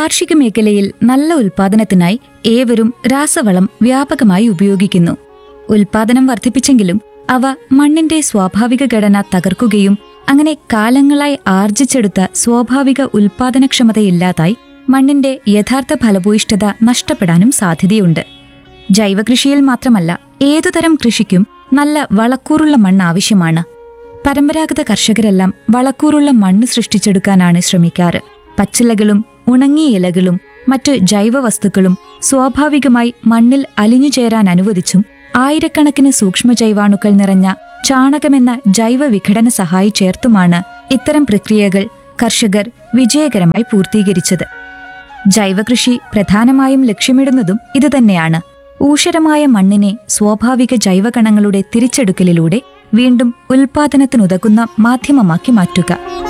കാർഷിക മേഖലയിൽ നല്ല ഉൽപാദനത്തിനായി ഏവരും രാസവളം വ്യാപകമായി ഉപയോഗിക്കുന്നു ഉൽപാദനം വർദ്ധിപ്പിച്ചെങ്കിലും അവ മണ്ണിന്റെ സ്വാഭാവിക ഘടന തകർക്കുകയും അങ്ങനെ കാലങ്ങളായി ആർജിച്ചെടുത്ത സ്വാഭാവിക ഉൽപാദനക്ഷമതയില്ലാതായി മണ്ണിന്റെ യഥാർത്ഥ ഫലഭൂയിഷ്ഠത നഷ്ടപ്പെടാനും സാധ്യതയുണ്ട് ജൈവകൃഷിയിൽ മാത്രമല്ല ഏതുതരം കൃഷിക്കും നല്ല വളക്കൂറുള്ള മണ്ണ് ആവശ്യമാണ് പരമ്പരാഗത കർഷകരെല്ലാം വളക്കൂറുള്ള മണ്ണ് സൃഷ്ടിച്ചെടുക്കാനാണ് ശ്രമിക്കാറ് പച്ചിലകളും ഉണങ്ങിയ ഇലകളും മറ്റ് ജൈവവസ്തുക്കളും സ്വാഭാവികമായി മണ്ണിൽ അലിഞ്ഞു ചേരാൻ അനുവദിച്ചും ആയിരക്കണക്കിന് സൂക്ഷ്മജൈവാണുക്കൾ നിറഞ്ഞ ചാണകമെന്ന ജൈവ വിഘടന സഹായി ചേർത്തുമാണ് ഇത്തരം പ്രക്രിയകൾ കർഷകർ വിജയകരമായി പൂർത്തീകരിച്ചത് ജൈവകൃഷി പ്രധാനമായും ലക്ഷ്യമിടുന്നതും ഇതുതന്നെയാണ് ഊഷരമായ മണ്ണിനെ സ്വാഭാവിക ജൈവകണങ്ങളുടെ തിരിച്ചെടുക്കലിലൂടെ വീണ്ടും ഉൽപാദനത്തിനുതകുന്ന മാധ്യമമാക്കി മാറ്റുക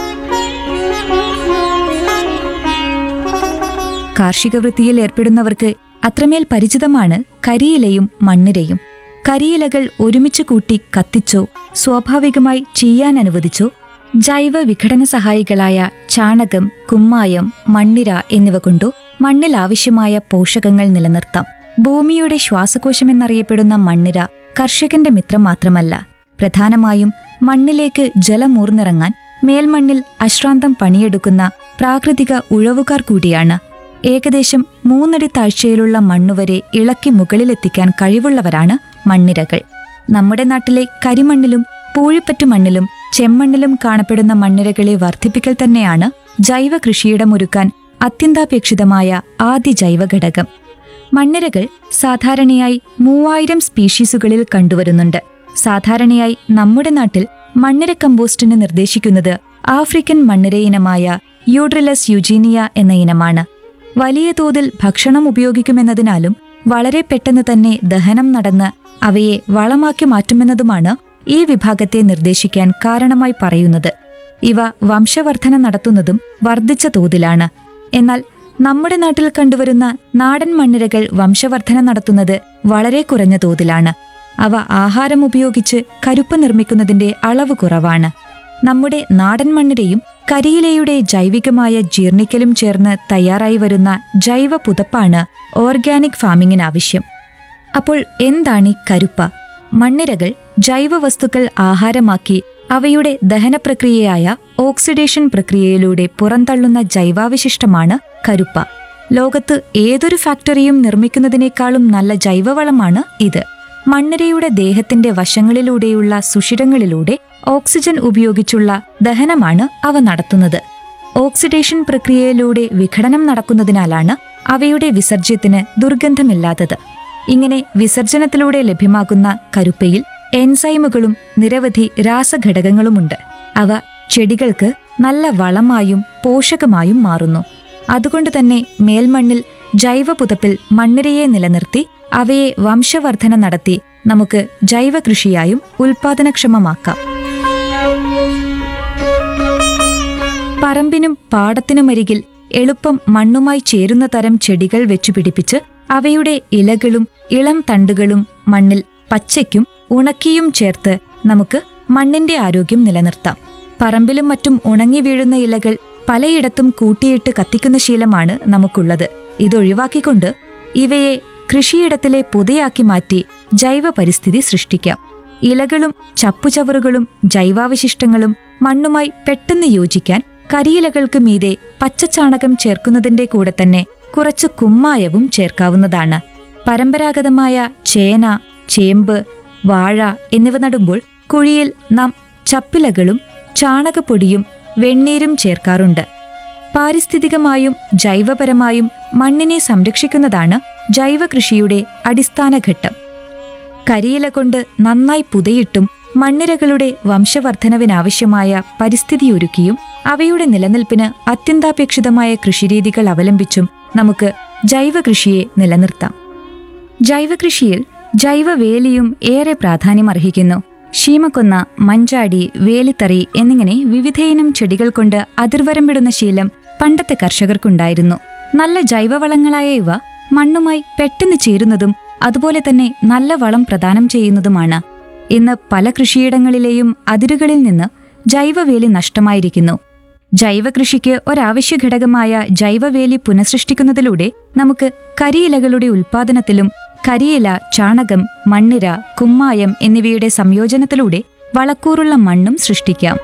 കാർഷിക വൃത്തിയിൽ ഏർപ്പെടുന്നവർക്ക് അത്രമേൽ പരിചിതമാണ് കരിയിലയും മണ്ണിരയും കരിയിലകൾ ഒരുമിച്ച് കൂട്ടി കത്തിച്ചോ സ്വാഭാവികമായി ചെയ്യാൻ അനുവദിച്ചോ ജൈവ വിഘടന സഹായികളായ ചാണകം കുമ്മായം മണ്ണിര എന്നിവ കൊണ്ടോ മണ്ണിൽ ആവശ്യമായ പോഷകങ്ങൾ നിലനിർത്താം ഭൂമിയുടെ ശ്വാസകോശമെന്നറിയപ്പെടുന്ന മണ്ണിര കർഷകന്റെ മിത്രം മാത്രമല്ല പ്രധാനമായും മണ്ണിലേക്ക് ജലമൂർന്നിറങ്ങാൻ മേൽമണ്ണിൽ അശ്രാന്തം പണിയെടുക്കുന്ന പ്രാകൃതിക ഉഴവുകാർ കൂടിയാണ് ഏകദേശം മൂന്നടി താഴ്ചയിലുള്ള മണ്ണുവരെ ഇളക്കി മുകളിലെത്തിക്കാൻ കഴിവുള്ളവരാണ് മണ്ണിരകൾ നമ്മുടെ നാട്ടിലെ കരിമണ്ണിലും പൂഴിപ്പറ്റു മണ്ണിലും ചെമ്മണ്ണിലും കാണപ്പെടുന്ന മണ്ണിരകളെ വർദ്ധിപ്പിക്കൽ തന്നെയാണ് ജൈവ കൃഷിയിടമൊരുക്കാൻ അത്യന്താപേക്ഷിതമായ ആദ്യ ജൈവ ഘടകം മണ്ണിരകൾ സാധാരണയായി മൂവായിരം സ്പീഷീസുകളിൽ കണ്ടുവരുന്നുണ്ട് സാധാരണയായി നമ്മുടെ നാട്ടിൽ മണ്ണിര കമ്പോസ്റ്റിന് നിർദ്ദേശിക്കുന്നത് ആഫ്രിക്കൻ മണ്ണിര ഇനമായ യൂഡ്രിലസ് യുജീനിയ എന്ന ഇനമാണ് വലിയ തോതിൽ ഭക്ഷണം ഉപയോഗിക്കുമെന്നതിനാലും വളരെ പെട്ടെന്ന് തന്നെ ദഹനം നടന്ന് അവയെ വളമാക്കി മാറ്റുമെന്നതുമാണ് ഈ വിഭാഗത്തെ നിർദ്ദേശിക്കാൻ കാരണമായി പറയുന്നത് ഇവ വംശവർധന നടത്തുന്നതും വർദ്ധിച്ച തോതിലാണ് എന്നാൽ നമ്മുടെ നാട്ടിൽ കണ്ടുവരുന്ന നാടൻ മണ്ണിരകൾ വംശവർധന നടത്തുന്നത് വളരെ കുറഞ്ഞ തോതിലാണ് അവ ആഹാരം ഉപയോഗിച്ച് കരുപ്പ് നിർമ്മിക്കുന്നതിന്റെ അളവ് കുറവാണ് നമ്മുടെ നാടൻ മണ്ണിരയും കരിയിലയുടെ ജൈവികമായ ജീർണിക്കലും ചേർന്ന് തയ്യാറായി വരുന്ന ജൈവ പുതപ്പാണ് ഓർഗാനിക് ഫാമിങ്ങിനാവശ്യം അപ്പോൾ എന്താണ് ഈ കരുപ്പ മണ്ണിരകൾ ജൈവവസ്തുക്കൾ ആഹാരമാക്കി അവയുടെ ദഹനപ്രക്രിയയായ ഓക്സിഡേഷൻ പ്രക്രിയയിലൂടെ പുറന്തള്ളുന്ന ജൈവാവശിഷ്ടമാണ് കരുപ്പ ലോകത്ത് ഏതൊരു ഫാക്ടറിയും നിർമ്മിക്കുന്നതിനേക്കാളും നല്ല ജൈവവളമാണ് ഇത് മണ്ണിരയുടെ ദേഹത്തിന്റെ വശങ്ങളിലൂടെയുള്ള സുഷിരങ്ങളിലൂടെ ഓക്സിജൻ ഉപയോഗിച്ചുള്ള ദഹനമാണ് അവ നടത്തുന്നത് ഓക്സിഡേഷൻ പ്രക്രിയയിലൂടെ വിഘടനം നടക്കുന്നതിനാലാണ് അവയുടെ വിസർജ്യത്തിന് ദുർഗന്ധമില്ലാത്തത് ഇങ്ങനെ വിസർജനത്തിലൂടെ ലഭ്യമാകുന്ന കരുപ്പയിൽ എൻസൈമുകളും നിരവധി രാസഘടകങ്ങളുമുണ്ട് അവ ചെടികൾക്ക് നല്ല വളമായും പോഷകമായും മാറുന്നു അതുകൊണ്ട് തന്നെ മേൽമണ്ണിൽ ജൈവ പുതപ്പിൽ മണ്ണിരയെ നിലനിർത്തി അവയെ വംശവർധന നടത്തി നമുക്ക് ജൈവ കൃഷിയായും ഉൽപാദനക്ഷമമാക്കാം പറമ്പിനും പാടത്തിനുമരികിൽ എളുപ്പം മണ്ണുമായി ചേരുന്ന തരം ചെടികൾ വെച്ചുപിടിപ്പിച്ച് അവയുടെ ഇലകളും ഇളം തണ്ടുകളും മണ്ണിൽ പച്ചയ്ക്കും ഉണക്കിയും ചേർത്ത് നമുക്ക് മണ്ണിന്റെ ആരോഗ്യം നിലനിർത്താം പറമ്പിലും മറ്റും ഉണങ്ങി വീഴുന്ന ഇലകൾ പലയിടത്തും കൂട്ടിയിട്ട് കത്തിക്കുന്ന ശീലമാണ് നമുക്കുള്ളത് ഇതൊഴിവാക്കിക്കൊണ്ട് ഇവയെ കൃഷിയിടത്തിലെ പുതയാക്കി മാറ്റി ജൈവ പരിസ്ഥിതി സൃഷ്ടിക്കാം ഇലകളും ചപ്പുചവറുകളും ജൈവാവശിഷ്ടങ്ങളും മണ്ണുമായി പെട്ടെന്ന് യോജിക്കാൻ കരിയിലകൾക്ക് മീതെ പച്ചച്ചാണകം ചേർക്കുന്നതിന്റെ കൂടെ തന്നെ കുറച്ച് കുമ്മായവും ചേർക്കാവുന്നതാണ് പരമ്പരാഗതമായ ചേന ചേമ്പ് വാഴ എന്നിവ നടുമ്പോൾ കുഴിയിൽ നാം ചപ്പിലകളും ചാണകപ്പൊടിയും വെണ്ണീരും ചേർക്കാറുണ്ട് പാരിസ്ഥിതികമായും ജൈവപരമായും മണ്ണിനെ സംരക്ഷിക്കുന്നതാണ് ജൈവ കൃഷിയുടെ അടിസ്ഥാന ഘട്ടം കരിയില കൊണ്ട് നന്നായി പുതയിട്ടും മണ്ണിരകളുടെ വംശവർദ്ധനവിനാവശ്യമായ പരിസ്ഥിതിയൊരുക്കിയും അവയുടെ നിലനിൽപ്പിന് അത്യന്താപേക്ഷിതമായ കൃഷിരീതികൾ അവലംബിച്ചും നമുക്ക് ജൈവ കൃഷിയെ നിലനിർത്താം ജൈവകൃഷിയിൽ ജൈവവേലിയും ഏറെ പ്രാധാന്യമർഹിക്കുന്നു ശീമക്കൊന്ന മഞ്ചാടി വേലിത്തറി എന്നിങ്ങനെ വിവിധയിനം ചെടികൾ കൊണ്ട് അതിർവരമ്പിടുന്ന ശീലം പണ്ടത്തെ കർഷകർക്കുണ്ടായിരുന്നു നല്ല ജൈവവളങ്ങളായ ഇവ മണ്ണുമായി പെട്ടെന്ന് ചേരുന്നതും അതുപോലെ തന്നെ നല്ല വളം പ്രദാനം ചെയ്യുന്നതുമാണ് ഇന്ന് പല കൃഷിയിടങ്ങളിലെയും അതിരുകളിൽ നിന്ന് ജൈവവേലി നഷ്ടമായിരിക്കുന്നു ജൈവ കൃഷിക്ക് ഒരാവശ്യ ഘടകമായ ജൈവവേലി പുനഃസൃഷ്ടിക്കുന്നതിലൂടെ നമുക്ക് കരിയിലകളുടെ ഉൽപാദനത്തിലും കരിയില ചാണകം മണ്ണിര കുമ്മായം എന്നിവയുടെ സംയോജനത്തിലൂടെ വളക്കൂറുള്ള മണ്ണും സൃഷ്ടിക്കാം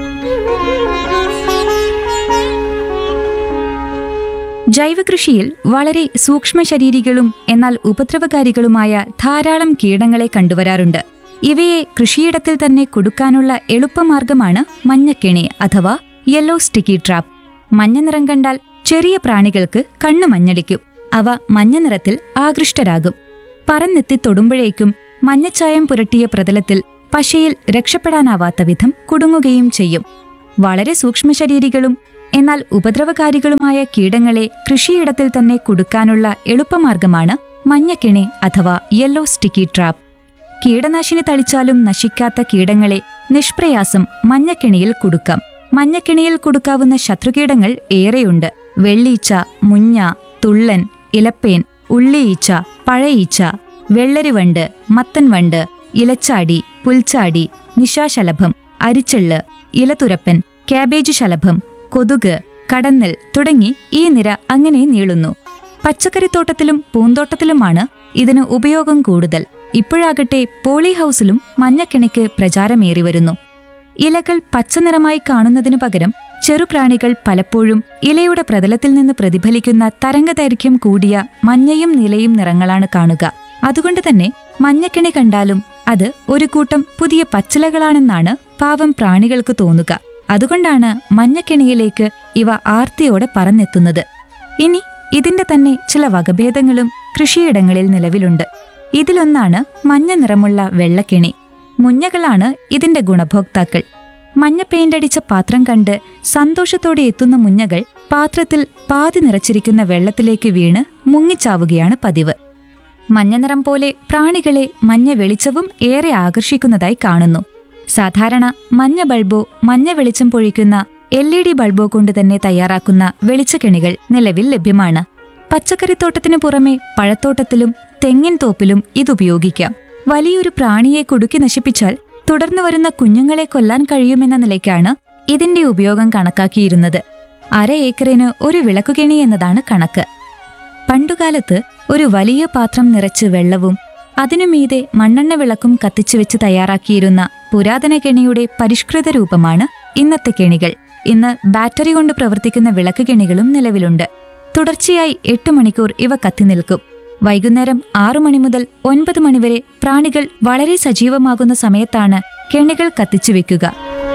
ജൈവകൃഷിയിൽ വളരെ സൂക്ഷ്മശരീരികളും എന്നാൽ ഉപദ്രവകാരികളുമായ ധാരാളം കീടങ്ങളെ കണ്ടുവരാറുണ്ട് ഇവയെ കൃഷിയിടത്തിൽ തന്നെ കൊടുക്കാനുള്ള എളുപ്പമാർഗമാണ് മഞ്ഞക്കെണി അഥവാ യെല്ലോ സ്റ്റിക്കി ട്രാപ്പ് മഞ്ഞ നിറം കണ്ടാൽ ചെറിയ പ്രാണികൾക്ക് കണ്ണു മഞ്ഞളിക്കും അവ മഞ്ഞ നിറത്തിൽ ആകൃഷ്ടരാകും പറന്നെത്തി തൊടുമ്പോഴേക്കും മഞ്ഞച്ചായം പുരട്ടിയ പ്രതലത്തിൽ പശയിൽ രക്ഷപ്പെടാനാവാത്ത വിധം കുടുങ്ങുകയും ചെയ്യും വളരെ സൂക്ഷ്മശരീരികളും എന്നാൽ ഉപദ്രവകാരികളുമായ കീടങ്ങളെ കൃഷിയിടത്തിൽ തന്നെ കുടുക്കാനുള്ള എളുപ്പമാർഗമാണ് മഞ്ഞക്കിണി അഥവാ യെല്ലോ സ്റ്റിക്കി ട്രാപ്പ് കീടനാശിനി തളിച്ചാലും നശിക്കാത്ത കീടങ്ങളെ നിഷ്പ്രയാസം മഞ്ഞക്കിണിയിൽ കുടുക്കാം മഞ്ഞക്കിണിയിൽ കൊടുക്കാവുന്ന ശത്രുകീടങ്ങൾ ഏറെയുണ്ട് വെള്ളീച്ച മുഞ്ഞ തുള്ളൻ ഇലപ്പേൻ ഉള്ളിയീച്ച പഴയീച്ച വെള്ളരിവണ്ട് മത്തൻവണ്ട് ഇലച്ചാടി പുൽച്ചാടി നിശാശലഭം അരിച്ചെള്ള് ഇലതുരപ്പൻ കാബേജ് ശലഭം കൊതുക് കടന്നൽ തുടങ്ങി ഈ നിര അങ്ങനെ നീളുന്നു പച്ചക്കറിത്തോട്ടത്തിലും പൂന്തോട്ടത്തിലുമാണ് ഇതിന് ഉപയോഗം കൂടുതൽ ഇപ്പോഴാകട്ടെ പോളി ഹൗസിലും മഞ്ഞക്കിണിക്ക് പ്രചാരമേറി വരുന്നു ഇലകൾ പച്ചനിറമായി കാണുന്നതിനു പകരം ചെറുപ്രാണികൾ പലപ്പോഴും ഇലയുടെ പ്രതലത്തിൽ നിന്ന് പ്രതിഫലിക്കുന്ന തരംഗദൈർഘ്യം കൂടിയ മഞ്ഞയും നിലയും നിറങ്ങളാണ് കാണുക അതുകൊണ്ട് തന്നെ മഞ്ഞക്കിണി കണ്ടാലും അത് ഒരു കൂട്ടം പുതിയ പച്ചിലകളാണെന്നാണ് പാവം പ്രാണികൾക്ക് തോന്നുക അതുകൊണ്ടാണ് മഞ്ഞക്കിണിയിലേക്ക് ഇവ ആർത്തിയോടെ പറന്നെത്തുന്നത് ഇനി ഇതിന്റെ തന്നെ ചില വകഭേദങ്ങളും കൃഷിയിടങ്ങളിൽ നിലവിലുണ്ട് ഇതിലൊന്നാണ് മഞ്ഞ നിറമുള്ള വെള്ളക്കിണി മുഞ്ഞകളാണ് ഇതിന്റെ ഗുണഭോക്താക്കൾ മഞ്ഞ പെയിന്റടിച്ച പാത്രം കണ്ട് സന്തോഷത്തോടെ എത്തുന്ന മുഞ്ഞകൾ പാത്രത്തിൽ പാതി നിറച്ചിരിക്കുന്ന വെള്ളത്തിലേക്ക് വീണ് മുങ്ങിച്ചാവുകയാണ് പതിവ് മഞ്ഞനിറം പോലെ പ്രാണികളെ മഞ്ഞ വെളിച്ചവും ഏറെ ആകർഷിക്കുന്നതായി കാണുന്നു സാധാരണ മഞ്ഞ ബൾബോ മഞ്ഞ വെളിച്ചം പൊഴിക്കുന്ന എൽ ഇ ഡി ബൾബോ കൊണ്ട് തന്നെ തയ്യാറാക്കുന്ന വെളിച്ചക്കെണികൾ നിലവിൽ ലഭ്യമാണ് പച്ചക്കറിത്തോട്ടത്തിനു പുറമെ പഴത്തോട്ടത്തിലും തെങ്ങിൻ തോപ്പിലും ഇതുപയോഗിക്കാം വലിയൊരു പ്രാണിയെ കുടുക്കി നശിപ്പിച്ചാൽ തുടർന്നു വരുന്ന കുഞ്ഞുങ്ങളെ കൊല്ലാൻ കഴിയുമെന്ന നിലയ്ക്കാണ് ഇതിന്റെ ഉപയോഗം കണക്കാക്കിയിരുന്നത് അര ഏക്കറിന് ഒരു വിളക്കുകെണി എന്നതാണ് കണക്ക് പണ്ടുകാലത്ത് ഒരു വലിയ പാത്രം നിറച്ച് വെള്ളവും അതിനുമീതെ മണ്ണെണ്ണ വിളക്കും കത്തിച്ചു വെച്ച് തയ്യാറാക്കിയിരുന്ന പുരാതന കെണിയുടെ പരിഷ്കൃത രൂപമാണ് ഇന്നത്തെ കെണികൾ ഇന്ന് ബാറ്ററി കൊണ്ട് പ്രവർത്തിക്കുന്ന വിളക്ക് കെണികളും നിലവിലുണ്ട് തുടർച്ചയായി എട്ട് മണിക്കൂർ ഇവ കത്തി നിൽക്കും വൈകുന്നേരം ആറു മണി മുതൽ ഒൻപത് മണിവരെ പ്രാണികൾ വളരെ സജീവമാകുന്ന സമയത്താണ് കെണികൾ കത്തിച്ചു വെക്കുക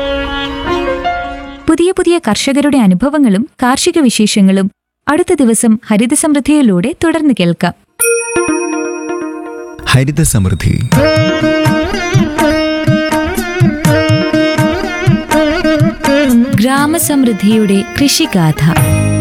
പുതിയ പുതിയ കർഷകരുടെ അനുഭവങ്ങളും കാർഷിക വിശേഷങ്ങളും അടുത്ത ദിവസം ഹരിത സമൃദ്ധിയിലൂടെ തുടർന്ന് കേൾക്കാം ഹരിത സമൃദ്ധി ഗ്രാമസമൃദ്ധിയുടെ കൃഷിഗാഥ